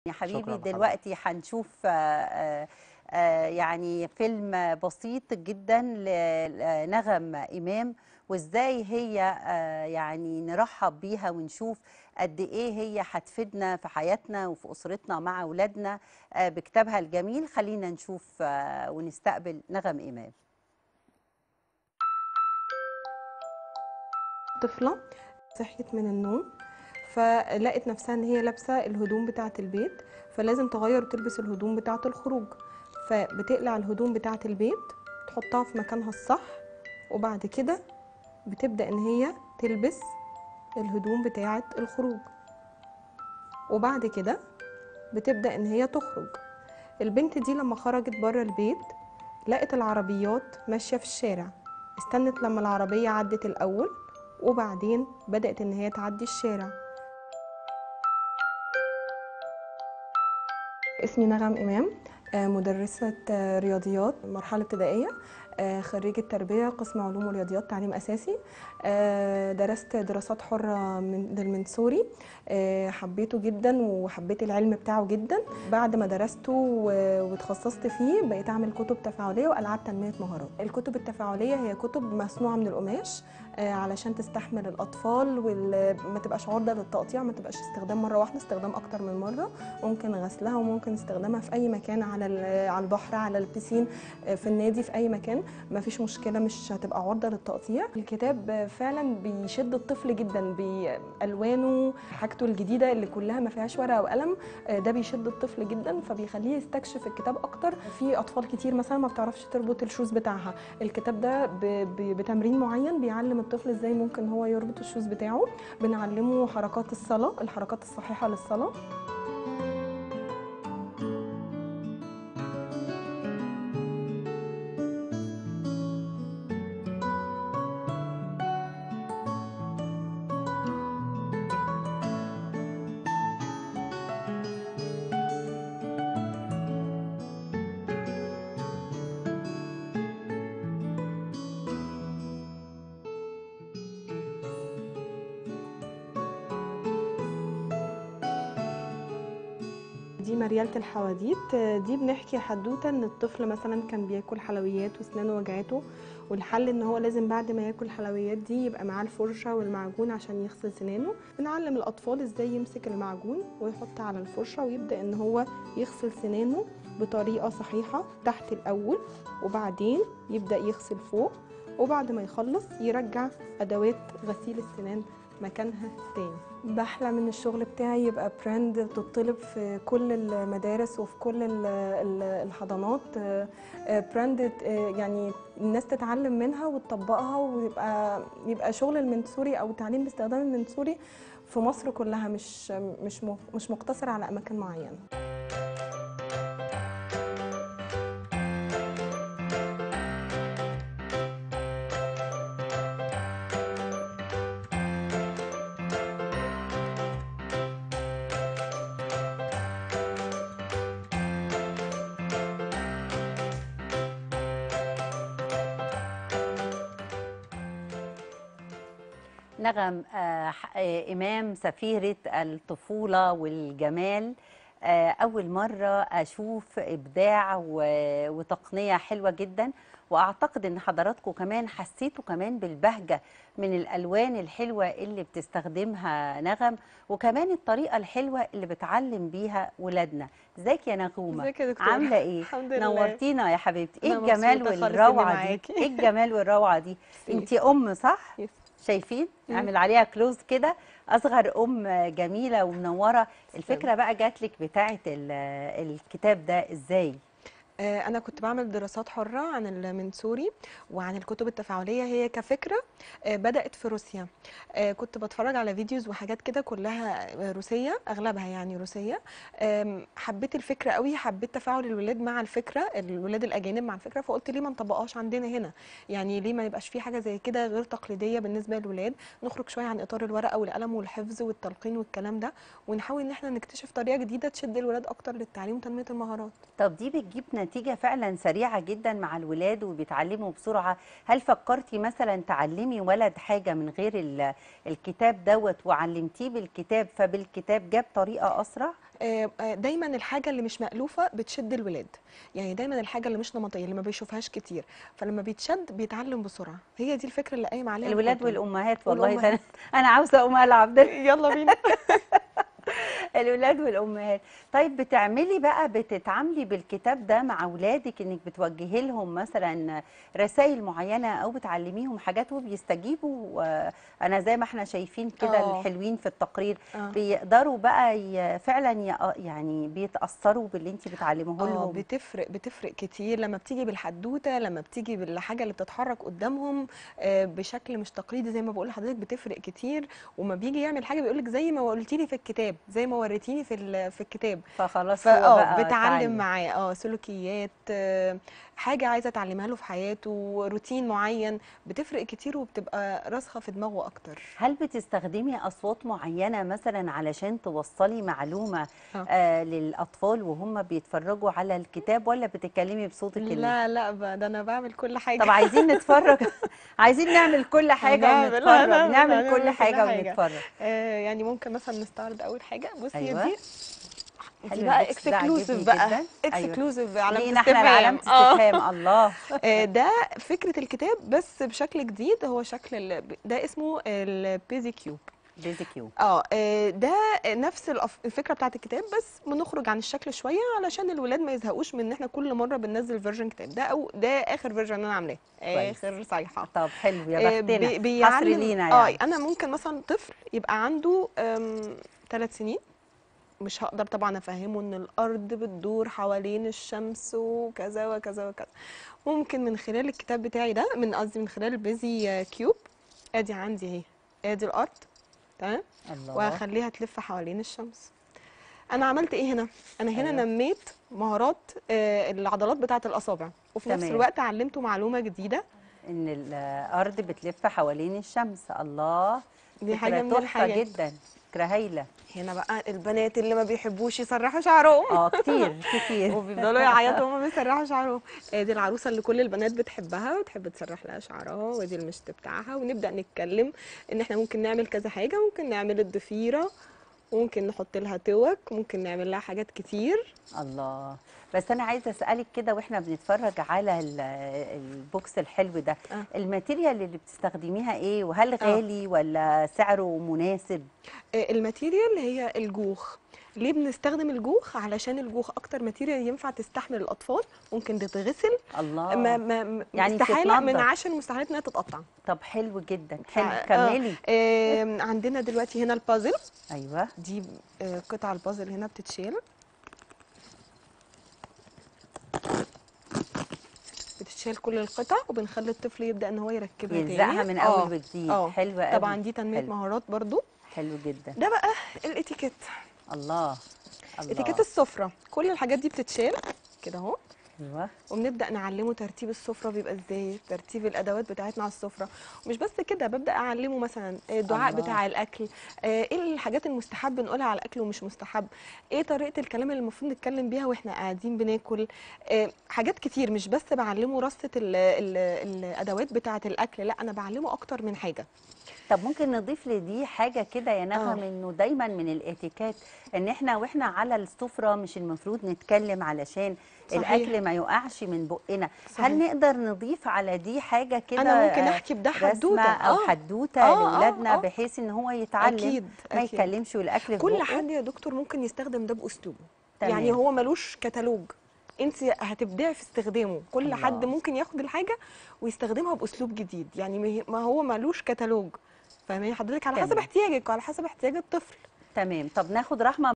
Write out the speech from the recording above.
يا حبيبي شكراً لحضرتك. دلوقتي هنشوف آه، آه، يعني فيلم بسيط جدا لنغم إمام وإزاي هي آه، يعني نرحب بيها ونشوف قد إيه هي هتفيدنا في حياتنا وفي أسرتنا مع أولادنا آه، بكتابها الجميل خلينا نشوف آه، ونستقبل نغم إمام طفلة صحيت من النوم فلقت نفسها ان هي لابسة الهدوم بتاعة البيت فلازم تغير وتلبس الهدوم بتاعة الخروج فبتقلع الهدوم بتاعة البيت تحطها في مكانها الصح وبعد كده بتبدأ ان هي تلبس الهدوم بتاعة الخروج وبعد كده بتبدأ ان هي تخرج البنت دي لما خرجت بره البيت لقت العربيات ماشية في الشارع استنت لما العربية عدت الأول وبعدين بدأت إن هي تعدي الشارع اسمي نغم إمام آه، مدرسة آه، رياضيات مرحلة ابتدائية آه، خريجة تربية قسم علوم ورياضيات تعليم أساسي آه، درست دراسات حرة من للمنصوري آه، حبيته جدا وحبيت العلم بتاعه جدا بعد ما درسته و- وتخصصت فيه بقيت أعمل كتب تفاعلية وألعاب تنمية مهارات الكتب التفاعلية هي كتب مصنوعة من القماش آه، علشان تستحمل الأطفال وما تبقاش عرضة للتقطيع ما تبقاش استخدام مرة واحدة استخدام أكتر من مرة ممكن غسلها وممكن استخدامها في أي مكان على ال- على البحر على البسين آه، في النادي في أي مكان ما فيش مشكلة مش هتبقى عرضة للتقطيع الكتاب آه، فعلا بيشد الطفل جدا بألوانه حاجته الجديدة اللي كلها ما فيهاش ورقة وقلم آه، ده بيشد الطفل جدا فبيخليه يستكشف الكتاب أكتر في أطفال كتير مثلا ما بتعرفش تربط الشوز بتاعها الكتاب ده ب- ب- بتمرين معين بيعلم الطفل ازاي ممكن هو يربط الشوز بتاعه بنعلمه حركات الصلاة الحركات الصحيحة للصلاة دي مريالة الحواديت دي بنحكي حدوتة ان الطفل مثلا كان بياكل حلويات واسنانه وجعته والحل ان هو لازم بعد ما ياكل الحلويات دي يبقى معاه الفرشة والمعجون عشان يغسل سنانه بنعلم الاطفال ازاي يمسك المعجون ويحط على الفرشة ويبدأ ان هو يغسل سنانه بطريقة صحيحة تحت الاول وبعدين يبدأ يغسل فوق وبعد ما يخلص يرجع ادوات غسيل السنان مكانها تاني بحلم ان الشغل بتاعي يبقى براند تطلب في كل المدارس وفي كل ال- ال- الحضانات آه، آه، براند آه، يعني الناس تتعلم منها وتطبقها ويبقى يبقى شغل المنصوري او تعليم باستخدام المنصوري في مصر كلها مش مش م- مش مقتصر على اماكن معينه نغم آه، ح- آه، إمام سفيرة الطفولة والجمال آه، أول مرة أشوف إبداع و- وتقنية حلوة جدا وأعتقد إن حضراتكم كمان حسيتوا كمان بالبهجة من الألوان الحلوة اللي بتستخدمها نغم وكمان الطريقة الحلوة اللي بتعلم بيها ولادنا ازيك يا نغومة ازيك يا دكتور عاملة إيه؟ الحمد لله نورتينا يا حبيبتي إيه أنا الجمال مبسوطة خالص إني والروعة دي؟ معاكي. إيه الجمال والروعة دي؟ ميرسي. أنتي أم صح؟ يس. شايفين مم. اعمل عليها كلوز كده اصغر ام جميله ومنوره الفكره بقى جات لك بتاعه ال- الكتاب ده ازاي آه، أنا كنت بعمل دراسات حرة عن المنصوري وعن الكتب التفاعلية هي كفكرة آه، بدأت في روسيا آه، كنت بتفرج على فيديوز وحاجات كده كلها آه، روسية أغلبها يعني روسية آم، حبيت الفكرة قوي حبيت تفاعل الولاد مع الفكرة الولاد الأجانب مع الفكرة فقلت ليه ما نطبقهاش عندنا هنا يعني ليه ما يبقاش في حاجة زي كده غير تقليدية بالنسبة للولاد نخرج شوية عن إطار الورقة والقلم والحفظ والتلقين والكلام ده ونحاول إن احنا نكتشف طريقة جديدة تشد الولاد أكتر للتعليم وتنمية المهارات طب دي بتجيب نتيجه فعلا سريعه جدا مع الولاد وبيتعلموا بسرعه هل فكرتي مثلا تعلمي ولد حاجه من غير ال- الكتاب دوت وعلمتيه بالكتاب فبالكتاب جاب طريقه اسرع آه، آه، دايما الحاجه اللي مش مألوفه بتشد الولاد يعني دايما الحاجه اللي مش نمطيه اللي ما بيشوفهاش كتير فلما بيتشد بيتعلم بسرعه هي دي الفكره اللي قايم عليها الولاد الكرتون. والامهات والله ده والأمهات. انا أنا عاوزه اقوم العب ده يلا بينا الولاد والامهات طيب بتعملي بقى بتتعاملي بالكتاب ده مع اولادك انك بتوجهي لهم مثلا رسائل معينه او بتعلميهم حاجات وبيستجيبوا آه، انا زي ما احنا شايفين كده آه. الحلوين في التقرير آه. بيقدروا بقى ي- فعلا ي- يعني بيتاثروا باللي انت بتعلموه اه لهم بتفرق بتفرق كتير لما بتيجي بالحدوته لما بتيجي بالحاجه اللي بتتحرك قدامهم آه، بشكل مش تقليدي زي ما بقول لحضرتك بتفرق كتير وما بيجي يعمل حاجه بيقول لك زي ما قلتي لي في الكتاب زي ما وريتيني في ال- في الكتاب فخلاص هو فاه بقى بتعلم اتعلم. معاه اه سلوكيات آه، حاجه عايزه تعلمها له في حياته روتين معين بتفرق كتير وبتبقى راسخه في دماغه اكتر هل بتستخدمي اصوات معينه مثلا علشان توصلي معلومه آه. آه للاطفال وهم بيتفرجوا على الكتاب ولا بتتكلمي بصوتك ال- لا لا ب- ده انا بعمل كل حاجه طب عايزين نتفرج عايزين نعمل كل حاجه هنعمل- ونتفرج هنعمل- نعمل هنعمل كل كل حاجه حاجة. ونتفرج آه يعني ممكن مثلا نستعرض اول حاجه بصي أيوة. دي حلو دي بقى البوكس ده عاجبني اكسكلوسيف بقى جداً. أيوة. اكسكلوسيف علامه لينا احنا استفهام علامه اه استفهام الله آه، ده فكره الكتاب بس بشكل جديد هو شكل ال- ده اسمه البيزي كيوب بيزك يو اه آه، ده نفس الأف- الفكره بتاعت الكتاب بس بنخرج عن الشكل شويه علشان الولاد ما يزهقوش من ان احنا كل مره بننزل فيرجن كتاب ده او ده اخر فيرجن انا عاملاه كويس. اخر صيحه طب حلو آه، يا بي- بختنا حصر بيعلم لينا اه يعني انا ممكن مثلا طفل يبقى عنده ثلاث سنين مش هقدر طبعا افهمه ان الارض بتدور حوالين الشمس وكذا وكذا وكذا ممكن من خلال الكتاب بتاعي ده من قصدي من خلال البيزي كيوب ادي عندي اهي ادي الارض تمام الله وهخليها تلف حوالين الشمس انا عملت ايه هنا انا هنا أيوة. نميت مهارات آه، العضلات بتاعه الاصابع وفي نفس تمام. الوقت علمته معلومه جديده ان الارض بتلف حوالين الشمس الله دي فكرة حاجه من تحفة الحاجات جدا فكره هايله هنا بقى البنات اللي ما بيحبوش يسرحوا شعرهم اه كتير كتير وبيفضلوا يعيطوا وهم بيسرحوا شعرهم ادي العروسه اللي كل البنات بتحبها وتحب تسرح لها شعرها ودي المشط بتاعها ونبدا نتكلم ان احنا ممكن نعمل كذا حاجه ممكن نعمل الضفيره وممكن نحط لها توك ممكن نعمل لها حاجات كتير الله بس انا عايزه اسالك كده واحنا بنتفرج على ال- البوكس الحلو ده آه. الماتيريال اللي بتستخدميها ايه وهل غالي ولا سعره مناسب آه، الماتيريال هي الجوخ ليه بنستخدم الجوخ علشان الجوخ اكتر ماتيريال ينفع تستحمل الاطفال ممكن تتغسل الله ما ما ما- يعني استحاله من بتتنضف. عشر المستحيلات انها تتقطع طب حلو جدا ف- حلو آه، كملي آم، عندنا دلوقتي هنا البازل ايوه دي آه، قطع البازل هنا بتتشال بتتشال كل القطع وبنخلي الطفل يبدا ان هو يركبها تاني يلزقها من آه، اول وجديد آه. حلو قوي طبعا دي تنميه حلو. مهارات برضو حلو جدا ده بقى الاتيكيت الله اتيكيت الله السفره كل الحاجات دي بتتشال كده اهو ايوه وبنبدا نعلمه ترتيب السفره بيبقى ازاي ترتيب الادوات بتاعتنا على السفره ومش بس كده ببدا اعلمه مثلا الدعاء الله. بتاع الاكل آه، ايه الحاجات المستحب نقولها على الاكل ومش مستحب ايه طريقه الكلام اللي المفروض نتكلم بيها واحنا قاعدين بناكل آه، حاجات كتير مش بس بعلمه رصه ال- ال- الادوات بتاعه الاكل لا انا بعلمه اكتر من حاجه طب ممكن نضيف لدي حاجة كده يا نغم آه. انه دايما من الاتيكيت ان احنا واحنا على السفرة مش المفروض نتكلم علشان صحيح. الاكل ما يقعش من بقنا صحيح. هل نقدر نضيف على دي حاجة كده انا ممكن آه، احكي بده رسمة حدوته او آه. حدوتة آه، آه، لاولادنا آه. بحيث ان هو يتعلم أكيد، ما أكيد. يتكلمش والاكل في كل بقه حد يا دكتور ممكن يستخدم ده باسلوبه تمام. يعني هو ملوش كتالوج انت هتبدعي في استخدامه كل الله. حد ممكن ياخد الحاجه ويستخدمها باسلوب جديد يعني ما هي- ما هو ملوش كتالوج فاهماني حضرتك على حسب تمام. احتياجك وعلى حسب احتياج الطفل تمام طب ناخد رحمة